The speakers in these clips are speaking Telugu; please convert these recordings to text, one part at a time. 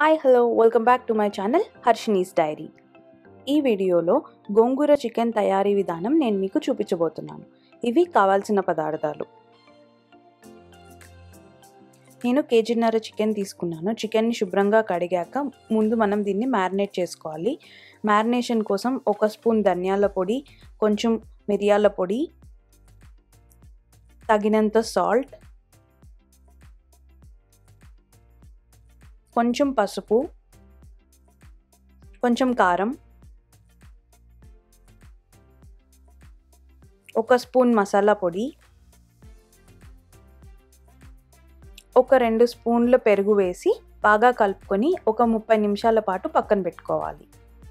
hi hello welcome back to my channel Harshini's diary ఈ వీడియోలో గోంగూర చికెన్ తయారీ విధానం నేను మీకు చూపించబోతున్నాను ఇవి కావాల్సిన పదార్థాలు నేను కేజీన్నర చికెన్ తీసుకున్నాను చికెన్ని శుభ్రంగా కడిగాక ముందు మనం దీన్ని మ్యారినేట్ చేసుకోవాలి మ్యారినేషన్ కోసం ఒక స్పూన్ ధనియాల పొడి కొంచెం మిరియాల పొడి తగినంత సాల్ట్ కొంచెం పసుపు కొంచెం కారం ఒక స్పూన్ మసాలా పొడి ఒక రెండు స్పూన్ల పెరుగు వేసి బాగా కలుపుకొని ఒక ముప్పై నిమిషాల పాటు పక్కన పెట్టుకోవాలి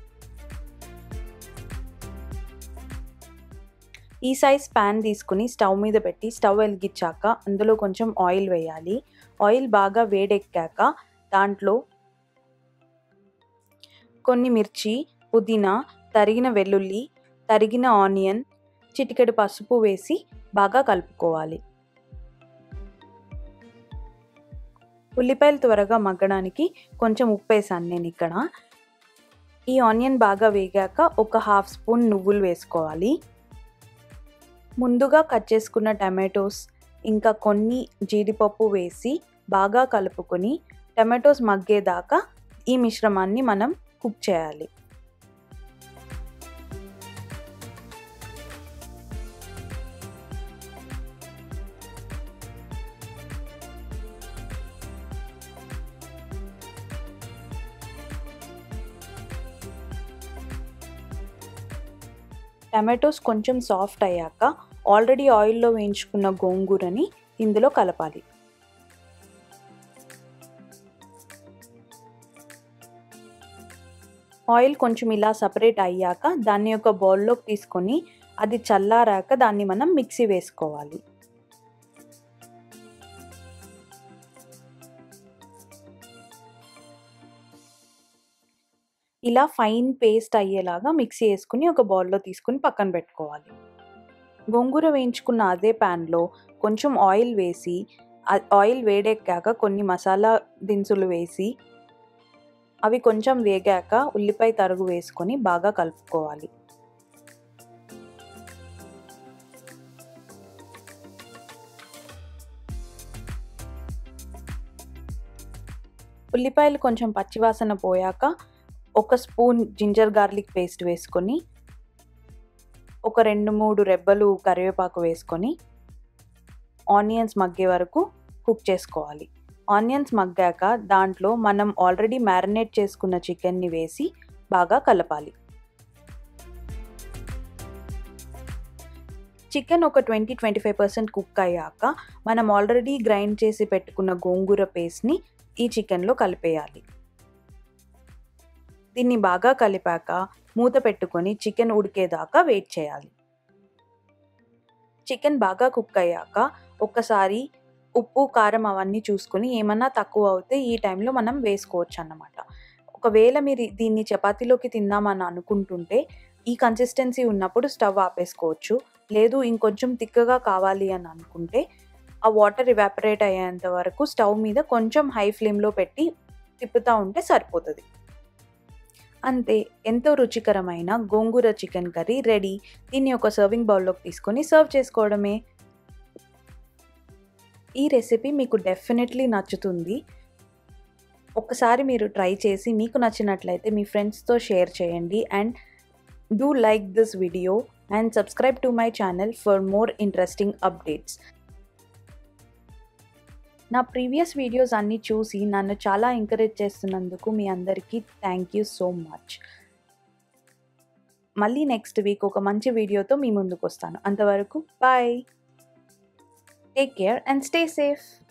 ఈ సైజ్ ప్యాన్ తీసుకుని స్టవ్ మీద పెట్టి స్టవ్ వెలిగించాక అందులో కొంచెం ఆయిల్ వేయాలి ఆయిల్ బాగా వేడెక్కాక దాంట్లో కొన్ని మిర్చి పుదీనా తరిగిన వెల్లుల్లి తరిగిన ఆనియన్ చిటికెడు పసుపు వేసి బాగా కలుపుకోవాలి ఉల్లిపాయలు త్వరగా మగ్గడానికి కొంచెం ఉప్పు వేసాను నేను ఇక్కడ ఈ ఆనియన్ బాగా వేగాక ఒక హాఫ్ స్పూన్ నువ్వులు వేసుకోవాలి ముందుగా కట్ చేసుకున్న టమాటోస్ ఇంకా కొన్ని జీడిపప్పు వేసి బాగా కలుపుకొని టమాటోస్ మగ్గేదాకా ఈ మిశ్రమాన్ని మనం కుక్ చేయాలి టమాటోస్ కొంచెం సాఫ్ట్ అయ్యాక ఆల్రెడీ ఆయిల్లో వేయించుకున్న గోంగూరని ఇందులో కలపాలి ఆయిల్ కొంచెం ఇలా సపరేట్ అయ్యాక దాన్ని ఒక బౌల్లోకి తీసుకొని అది చల్లారాక దాన్ని మనం మిక్సీ వేసుకోవాలి ఇలా ఫైన్ పేస్ట్ అయ్యేలాగా మిక్సీ వేసుకుని ఒక బౌల్లో తీసుకుని పక్కన పెట్టుకోవాలి గోంగూర వేయించుకున్న అదే ప్యాన్లో కొంచెం ఆయిల్ వేసి ఆయిల్ వేడెక్కాక కొన్ని మసాలా దినుసులు వేసి అవి కొంచెం వేగాక ఉల్లిపాయ తరుగు వేసుకొని బాగా కలుపుకోవాలి ఉల్లిపాయలు కొంచెం పచ్చివాసన పోయాక ఒక స్పూన్ జింజర్ గార్లిక్ పేస్ట్ వేసుకొని ఒక రెండు మూడు రెబ్బలు కరివేపాకు వేసుకొని ఆనియన్స్ మగ్గే వరకు కుక్ చేసుకోవాలి ఆనియన్స్ మగ్గాక దాంట్లో మనం ఆల్రెడీ మ్యారినేట్ చేసుకున్న చికెన్ని వేసి బాగా కలపాలి చికెన్ ఒక twenty twenty five percent cook అయ్యాక మనం ఆల్రెడీ గ్రైండ్ చేసి పెట్టుకున్న గోంగూర పేస్ట్ని ఈ చికెన్లో కలిపేయాలి దీన్ని బాగా కలిపాక మూత పెట్టుకొని చికెన్ ఉడికేదాకా వెయిట్ చేయాలి చికెన్ బాగా కుక్ అయ్యాక ఒక్కసారి ఉప్పు కారం అవన్నీ చూసుకుని ఏమన్నా తక్కువ అవుతే ఈ టైంలో మనం వేసుకోవచ్చు అన్నమాట ఒకవేళ మీరు దీన్ని చపాతీలోకి తిందామని అనుకుంటుంటే ఈ కన్సిస్టెన్సీ ఉన్నప్పుడు స్టవ్ ఆపేసుకోవచ్చు లేదు ఇంకొంచెం తిక్కగా కావాలి అని అనుకుంటే ఆ వాటర్ ఇవాపరేట్ అయ్యేంత వరకు స్టవ్ మీద కొంచెం హై ఫ్లేమ్లో పెట్టి తిప్పుతూ ఉంటే సరిపోతుంది అంతే ఎంతో రుచికరమైన గోంగూర చికెన్ కర్రీ రెడీ దీన్ని ఒక సర్వింగ్ బౌల్లోకి తీసుకొని సర్వ్ చేసుకోవడమే ఈ రెసిపీ మీకు డెఫినెట్లీ నచ్చుతుంది ఒకసారి మీరు ట్రై చేసి మీకు నచ్చినట్లయితే మీ ఫ్రెండ్స్తో షేర్ చేయండి and do like this video and subscribe to my channel for more interesting updates నా ప్రీవియస్ వీడియోస్ అన్నీ చూసి నన్ను చాలా ఎంకరేజ్ చేస్తున్నందుకు మీ అందరికీ థ్యాంక్ యూ సో మచ్ మళ్ళీ నెక్స్ట్ వీక్ ఒక మంచి వీడియోతో మీ ముందుకు వస్తాను అంతవరకు bye take care and stay safe